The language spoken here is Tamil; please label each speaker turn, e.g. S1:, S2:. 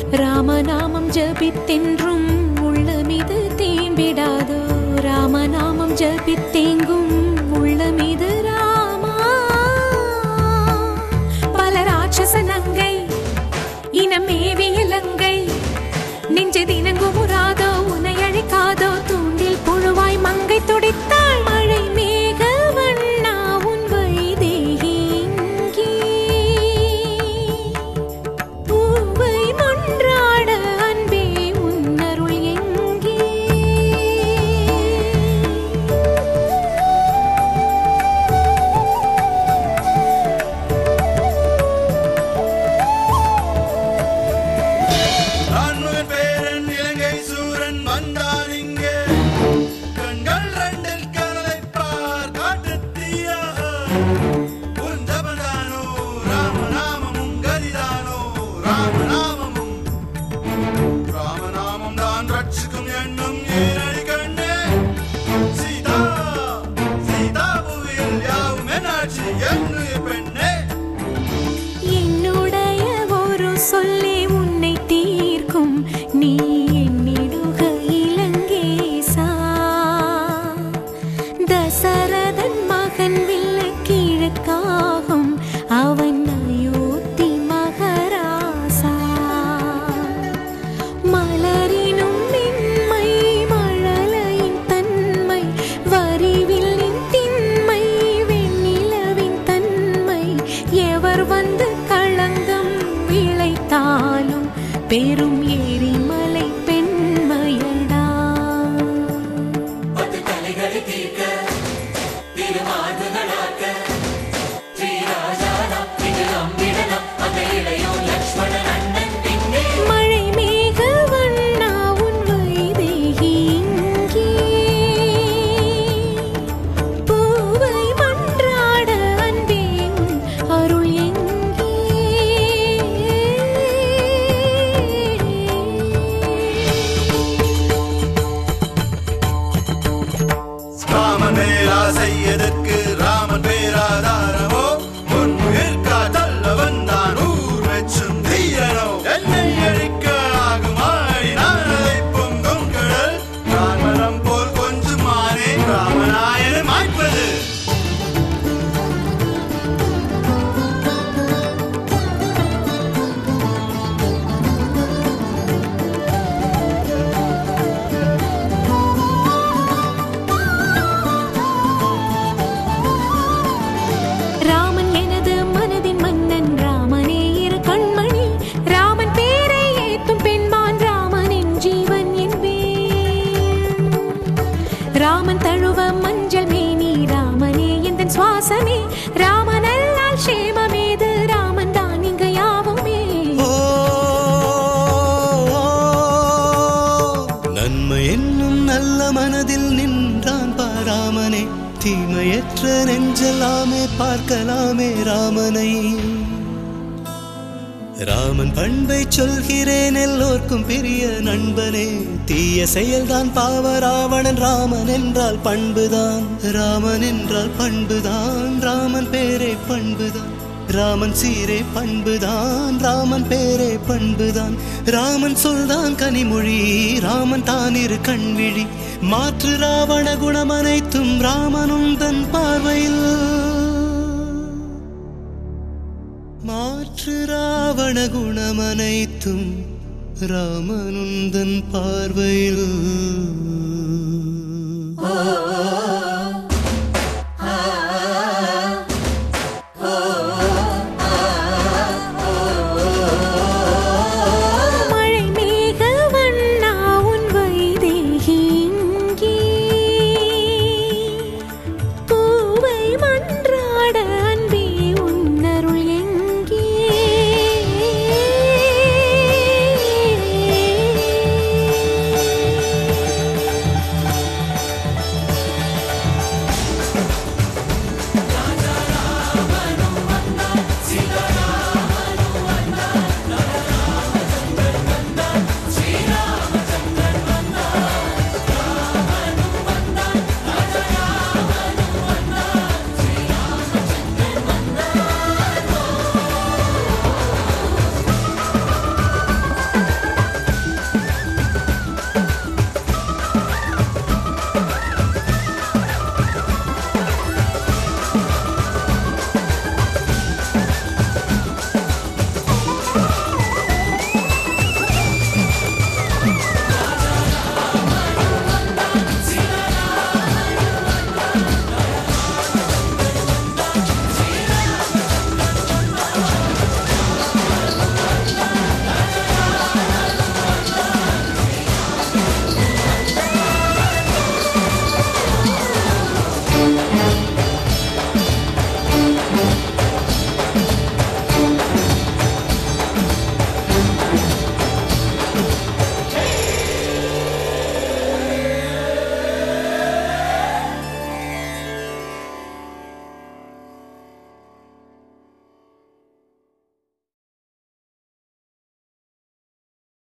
S1: ராமநாமம் ஜபித்தென்றும் உள்ளமிது தேம்பிடாதோ ராமநாமம் ஜபித்தெங்கும் உள்ளமிது ராமா பல ராட்சச நங்கை இனமேவி இலங்கை நெஞ்சு தினங்குமுறாதோ உனை அழைக்காதோ தூண்டில் புழுவாய் மங்கை துடித்தாள் மழை மேக வண்ணா உன் வைதேகி இங்கே. பூவை மன்றாட அன்பே உன்னருள் எங்கே
S2: ஆண்மகன் பேரன் இலங்கை சூரன் வந்தான் இங்கே கண்கள் ரெண்டில் கனலை பார் காட்டுத் தீயாக உன் ஜபதானோ ராமநாமமும் கதிதானோ ராமநாமமும் ராமநாமம் தான் ரட்சிக்கும் எண்ணம் ஏனடி கண்ணே சீதா சீதா புவியில் யாவும் என்னாட்சி என்று பெண்ணே
S1: என்னுடைய ஒரு சொல்லே உன்னை தீர்க்கும் நீ என்னிடுக இலங்கேசா தசரதன் மகன் வில்ல கிழக்காகும் அவன் அயோத்தி மகராசா மலரினும் மென்மை மழலையின் தன்மை வரிவில்லின் திண்மை வெண்ணிலவின் தன்மை எவர் வந்து களங்கம் விளைத்தாலும் பெரும் எரிமலை பெண்மையடா மழை மேக வண்ணா உன் வைதேகி இங்கே. பூவை மன்றாட அன்பே உன் அருள் எங்கே
S2: ராமன் பேராசை எதற்கு ராமன் பேராதாரமோ உன் உயிர்காத்தல்ல வந்தான் ஊர் வெச்சும் தீரனோ என்னை அழிக்க ஆகுமாடி நான் அதை பொங்கும் கடல் ராமரம் போல் கொஞ்சம் மாறே ராமநாயனை மாய்ப்பது
S1: ராமன் எனது மனதின் மன்னன் ராமனே இரு கண்மணி ராமன் பேரை ஏத்தும் பெண்மான் ராமனின் ஜீவன் என்பேன் ராமன் தழுவ மஞ்சள் மேனி ராமனே எந்தன் சுவாசமே ராமன் அல்லால் சேமமேது ராமன் தான் இங்கு யாவுமே
S3: நன்மை என்னும் நல்ல மனதில் நின்றான் பாராமனே தீமையற்ற நெஞ்செல்லாமே பார்க்கலாமே ராமனை ராமன் பண்பை சொல்கிறேன் எல்லோர்க்கும் பெரிய நண்பனே தீய செயல்தான் பாவ ராவணன் ராமன் என்றால் பண்புதான் ராமன் என்றால் பண்புதான் ராமன் பேரே பண்புதான் ராமன் சீரே பண்புதான் ராமன் பேரே பண்புதான் ராமன் சொல்தான் கனிமொழி ராமன் தான் இரு கண்விழி மாற்று ராவண குணம் அனைத்தும் ராமனும் தன் பார்வையில் மாற்று ராவண குணம் அனைத்தும் ராமனுந்தன் பார்வையில்